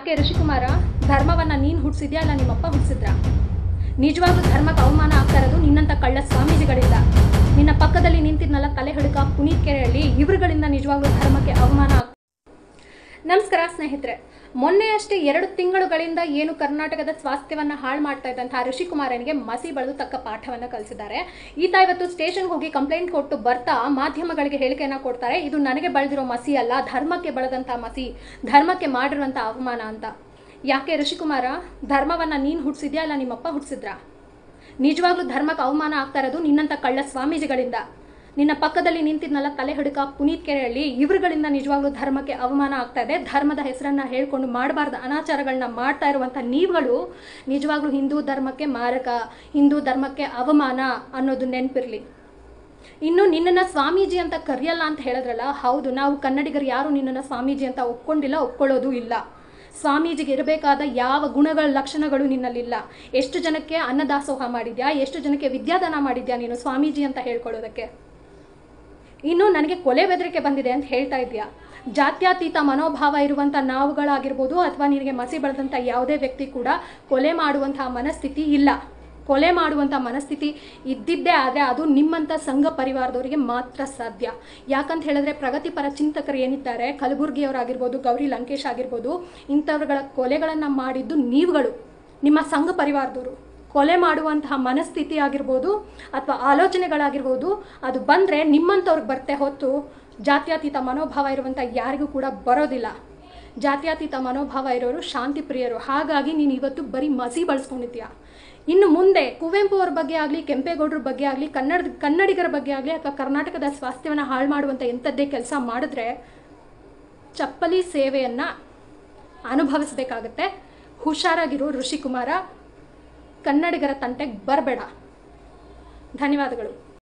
ಯಾಕೆ ಋಷಿಕುಮಾರ ಧರ್ಮವನ್ನ ನೀನು ಹುಟ್ಟಿಸಿದ್ಯಾ ಇಲ್ಲ ನಿಮ್ಮಪ್ಪ ಹುಟ್ಟಿಸಿದ್ರಾ ನಿಜವಾಗ್ಲೂ ಧರ್ಮಕ್ಕೆ ಅವಮಾನ ಆಗ್ತಾ ಇರೋದು ನಿನ್ನಂಥ ಕಳ್ಳ ಸ್ವಾಮೀಜಿಗಳಿಂದ ನಿನ್ನ ಪಕ್ಕದಲ್ಲಿ ನಿಂತಿದ್ನಲ್ಲ ತಲೆ ಹಿಡುಕ ಪುನೀತ್ ಕೆರೆಯಲ್ಲಿ ಇವರುಗಳಿಂದ ನಿಜವಾಗ್ಲೂ ಧರ್ಮಕ್ಕೆ ಅವಮಾನ ಆಗ್ ನಮಸ್ಕಾರ ಸ್ನೇಹಿತರೆ ಮೊನ್ನೆಯಷ್ಟೇ ಎರಡು ತಿಂಗಳುಗಳಿಂದ ಏನು ಕರ್ನಾಟಕದ ಸ್ವಾಸ್ಥ್ಯವನ್ನು ಹಾಳು ಮಾಡ್ತಾ ಇದ್ದಂತಹ ಋಷಿಕುಮಾರನಿಗೆ ಮಸಿ ಬಳಿದು ತಕ್ಕ ಪಾಠವನ್ನು ಕಲಿಸಿದ್ದಾರೆ ಈತ ಇವತ್ತು ಸ್ಟೇಷನ್ಗೆ ಹೋಗಿ ಕಂಪ್ಲೇಂಟ್ ಕೊಟ್ಟು ಬರ್ತಾ ಮಾಧ್ಯಮಗಳಿಗೆ ಹೇಳಿಕೆಯನ್ನು ಕೊಡ್ತಾರೆ ಇದು ನನಗೆ ಬಳದಿರೋ ಮಸಿ ಅಲ್ಲ ಧರ್ಮಕ್ಕೆ ಬಳದಂಥ ಮಸಿ ಧರ್ಮಕ್ಕೆ ಮಾಡಿರುವಂಥ ಅವಮಾನ ಅಂತ ಯಾಕೆ ಋಷಿಕುಮಾರ ಧರ್ಮವನ್ನು ನೀನು ಹುಟ್ಟಿಸಿದ್ಯಾ ಇಲ್ಲ ನಿಮ್ಮಪ್ಪ ಹುಟ್ಟಿಸಿದ್ರಾ ನಿಜವಾಗ್ಲೂ ಧರ್ಮಕ್ಕೆ ಅವಮಾನ ಆಗ್ತಾ ಇರೋದು ನಿನ್ನಂಥ ಕಳ್ಳ ಸ್ವಾಮೀಜಿಗಳಿಂದ ನಿನ್ನ ಪಕ್ಕದಲ್ಲಿ ನಿಂತಿದ್ನಲ್ಲ ತಲೆ ಹಿಡುಕ ಪುನೀತ್ ಕೆರೆಯಲ್ಲಿ ಇವರುಗಳಿಂದ ನಿಜವಾಗ್ಲೂ ಧರ್ಮಕ್ಕೆ ಅವಮಾನ ಆಗ್ತಾ ಇದೆ ಧರ್ಮದ ಹೆಸರನ್ನ ಹೇಳ್ಕೊಂಡು ಮಾಡಬಾರ್ದ ಅನಾಚಾರಗಳನ್ನ ಮಾಡ್ತಾ ಇರುವಂಥ ನೀವುಗಳು ನಿಜವಾಗ್ಲೂ ಹಿಂದೂ ಧರ್ಮಕ್ಕೆ ಮಾರಕ ಹಿಂದೂ ಧರ್ಮಕ್ಕೆ ಅವಮಾನ ಅನ್ನೋದು ನೆನಪಿರಲಿ ಇನ್ನು ನಿನ್ನನ್ನು ಸ್ವಾಮೀಜಿ ಅಂತ ಕರೆಯಲ್ಲ ಅಂತ ಹೇಳಿದ್ರಲ್ಲ ಹೌದು ನಾವು ಕನ್ನಡಿಗರು ಯಾರು ನಿನ್ನನ್ನು ಸ್ವಾಮೀಜಿ ಅಂತ ಒಪ್ಕೊಂಡಿಲ್ಲ ಒಪ್ಕೊಳ್ಳೋದು ಇಲ್ಲ ಸ್ವಾಮೀಜಿಗೆ ಇರಬೇಕಾದ ಯಾವ ಗುಣಗಳ ಲಕ್ಷಣಗಳು ನಿನ್ನಲ್ಲಿಲ್ಲ ಎಷ್ಟು ಜನಕ್ಕೆ ಅನ್ನದಾಸೋಹ ಮಾಡಿದ್ಯಾ ಎಷ್ಟು ಜನಕ್ಕೆ ವಿದ್ಯಾದಾನ ಮಾಡಿದ್ಯಾ ನೀನು ಸ್ವಾಮೀಜಿ ಅಂತ ಹೇಳ್ಕೊಳ್ಳೋದಕ್ಕೆ ಇನ್ನು ನನಗೆ ಕೊಲೆ ಬೆದರಿಕೆ ಬಂದಿದೆ ಅಂತ ಹೇಳ್ತಾ ಇದೆಯಾ ಜಾತ್ಯತೀತ ಮನೋಭಾವ ಇರುವಂಥ ನಾವುಗಳಾಗಿರ್ಬೋದು ಅಥವಾ ನಿನಗೆ ಮಸಿ ಬೆಳೆದಂಥ ಯಾವುದೇ ವ್ಯಕ್ತಿ ಕೂಡ ಕೊಲೆ ಮಾಡುವಂತಹ ಮನಸ್ಥಿತಿ ಇಲ್ಲ ಕೊಲೆ ಮಾಡುವಂಥ ಮನಸ್ಥಿತಿ ಇದ್ದಿದ್ದೇ ಆದರೆ ಅದು ನಿಮ್ಮಂಥ ಸಂಘ ಪರಿವಾರದವರಿಗೆ ಮಾತ್ರ ಸಾಧ್ಯ ಯಾಕಂತ ಹೇಳಿದ್ರೆ ಪ್ರಗತಿಪರ ಚಿಂತಕರು ಏನಿದ್ದಾರೆ ಕಲಬುರ್ಗಿಯವರಾಗಿರ್ಬೋದು ಗೌರಿ ಲಂಕೇಶ್ ಆಗಿರ್ಬೋದು ಇಂಥವ್ರುಗಳ ಕೊಲೆಗಳನ್ನು ಮಾಡಿದ್ದು ನೀವುಗಳು ನಿಮ್ಮ ಸಂಘ ಪರಿವಾರದವರು ಕೊಲೆ ಮಾಡುವಂತಹ ಮನಸ್ಥಿತಿ ಆಗಿರ್ಬೋದು ಅಥವಾ ಆಲೋಚನೆಗಳಾಗಿರ್ಬೋದು ಅದು ಬಂದರೆ ನಿಮ್ಮಂಥವ್ರಿಗೆ ಬರ್ತೆ ಹೊತ್ತು ಜಾತ್ಯತೀತ ಮನೋಭಾವ ಇರುವಂಥ ಯಾರಿಗೂ ಕೂಡ ಬರೋದಿಲ್ಲ ಜಾತ್ಯತೀತ ಮನೋಭಾವ ಇರೋರು ಶಾಂತಿ ಪ್ರಿಯರು ಹಾಗಾಗಿ ನೀನು ಇವತ್ತು ಬರೀ ಮಸಿ ಬಳಸ್ಕೊಂಡಿದ್ಯಾ ಇನ್ನು ಮುಂದೆ ಕುವೆಂಪು ಅವ್ರ ಬಗ್ಗೆ ಆಗಲಿ ಕೆಂಪೇಗೌಡರ ಬಗ್ಗೆ ಆಗಲಿ ಕನ್ನಡ ಕನ್ನಡಿಗರ ಬಗ್ಗೆ ಆಗಲಿ ಅಥವಾ ಕರ್ನಾಟಕದ ಸ್ವಾಸ್ಥ್ಯವನ್ನು ಹಾಳು ಮಾಡುವಂಥ ಎಂಥದ್ದೇ ಕೆಲಸ ಮಾಡಿದ್ರೆ ಚಪ್ಪಲಿ ಸೇವೆಯನ್ನು ಅನುಭವಿಸಬೇಕಾಗತ್ತೆ ಹುಷಾರಾಗಿರೋ ಋಷಿಕುಮಾರ ಕನ್ನಡಿಗರ ತಂಟೆಗೆ ಬರಬೇಡ ಧನ್ಯವಾದಗಳು